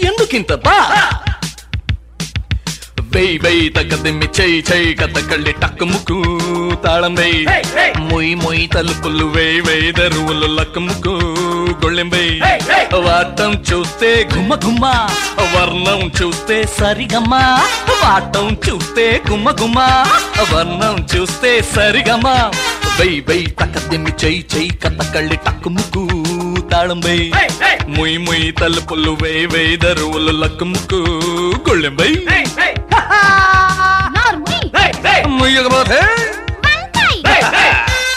ఎందుకింత బా వెయ్ వెయ్ తగ్గదిమ్మి చెయ్యి చెయ్యి కథ కళ్ళి టక్కు ముక్కు తాళం వెయ్ Hey, hey. మొయ్ మొయ్ తలుపులు వేయ్ వేయ్ దరువులు లక్కు ముక్కు గొళ్ళెం వెయ్ Hey, hey. వాటం చూస్తే గుమ్మ గుమ్మ వర్ణం చూస్తే సరిగమ్మ వాటం చూస్తే గుమ్మ గుమ్మ వర్ణం చూస్తే సరిగమ్మ వెయ్ వెయ్ తగ్గదిమ్మి చెయ్యి చెయ్యి కథ కళ్ళి టక్కు ముక్కు తాళం వెయ్ Hey, hey. ముయ్ ముయ్ తలుపులు వేయ్ వేయ్ దరువులు లక్కు ముక్కు గొళ్ళెం వెయ్ Hey, hey, normal hey, hey, ముయ్యకపోతే వంకాయ్ hey, hey.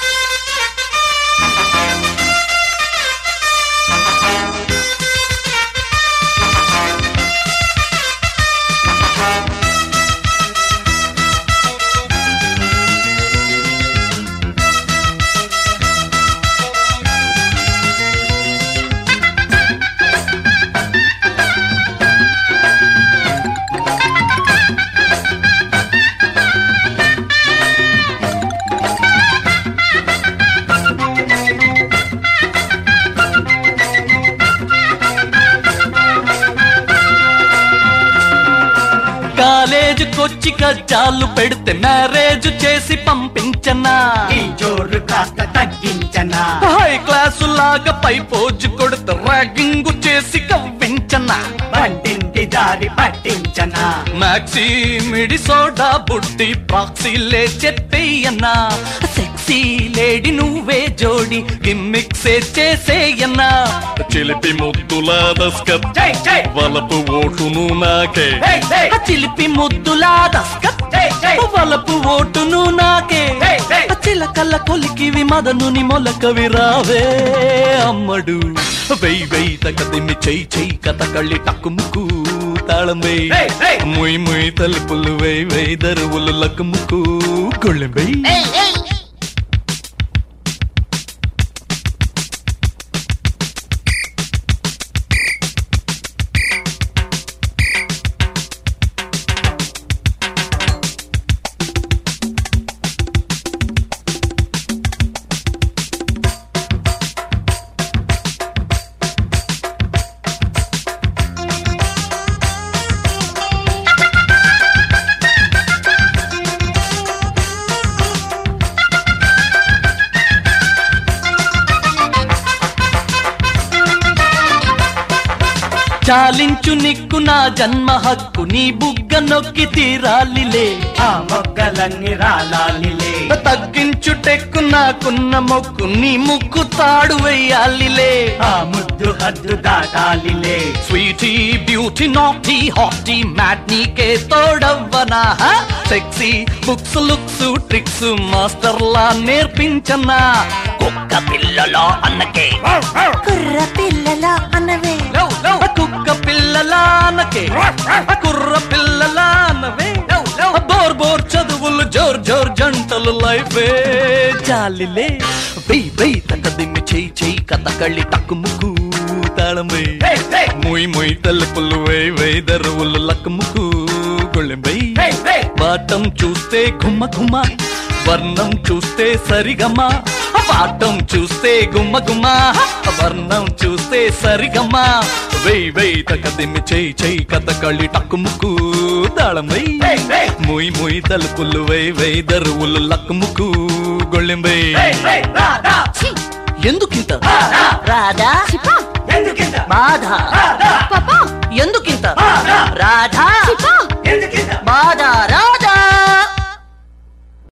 కాలేజీకొచ్చి కజ్జాలు పెడితే మ్యారేజ్ చేసి పంపించనా ఈ జోరు కాస్త తగ్గించనా హై క్లాసు లాగా పై పోజు కొడితే ర్యాగింగ్ చేసి కవ్వించనా బండింటి దారి పట్టించనా మ్యాక్సీ మిడి సోడా బుడ్డి ప్రాక్సీ లే చెప్పేయన్నా సెక్సీ లేడీ నువ్వే జోడి గిమ్మిక్సే చేసేయన్నా చిలిపి ముద్దుల దస్కత్ జై జై వలపు ఓటును నాకే హే హే ఆ చిలిపి ముద్దులా దస్కత్ జై జై వలపు ఓటును నాకే హే హే చిలకల్ల కొలికివి మదనుని మొలకవి రావే అమ్మడు వెయ్ వెయ్ తగదిమి చెయ్యి చెయ్యి కథ కళ్ళి టక్కుముకు తాళం వెయ్ హే హే ముయ్ ముయ్ తలుపులు వెయ్ వెయ్ దరువులు లక్కుముకు గొళ్ళెం వెయ్ చాలించు నిక్కు నా జన్మ హక్కు నీ బుగ్గ నొక్కి తీరాలిలే ఆ మొగ్గలన్నీ రాలాలిలే తగ్గించు టెక్కు నాకున్న మొక్కు నీ ముక్కు తాడు వెయ్యాలిలే ఆ ముద్దు హద్దు దాటాలిలే స్వీటీ బ్యూటీ నాటీ హాటీ మ్యాట్ నీకే తోడవ్వనా sexy books looks tricks master లా నేర్పించనా కుక్క పిల్లలో అన్నకే కుర్ర పిల్లల అనవే లవ్, లవ్. కుక్క పిల్లలా అన్నకే కుర్ర పిల్లలా అన్నవే బోర్ బోర్ చదువులు జోర్ జోర్ జంటలు లైఫే జాలిలే వెయ్ వెయ్ తగ్గదిమ్మి చెయ్యి చెయ్యి కథ కళ్ళి టక్కు ముక్కు తాళం వెయ్ హే హే ముయ్ ముయ్ తలుపులు వేయ్ వేయ్ దరువులు లక్కు ముక్కు గొళ్ళెం వెయ్ హే హే వాటం చూస్తే గుమ్మ గుమ్మ వర్ణం చూస్తే సరిగమ్మ వాటం చూస్తే గుమ్మ గుమ్మ వర్ణం చూస్తే సరిగమ్మ వెయ్ వెయ్ తగ్గదిమ్మి చెయ్యి చెయ్యి కథ కళ్ళి టక్కు ముక్కు తాళం వెయ్ హే హే ముయ్ ముయ్ తలుపులు వేయ్ వేయ్ దరువులు లక్కు ముక్కు గొళ్ళెం వెయ్ హే హే రాధా ఎందుకింత రాధా రాధా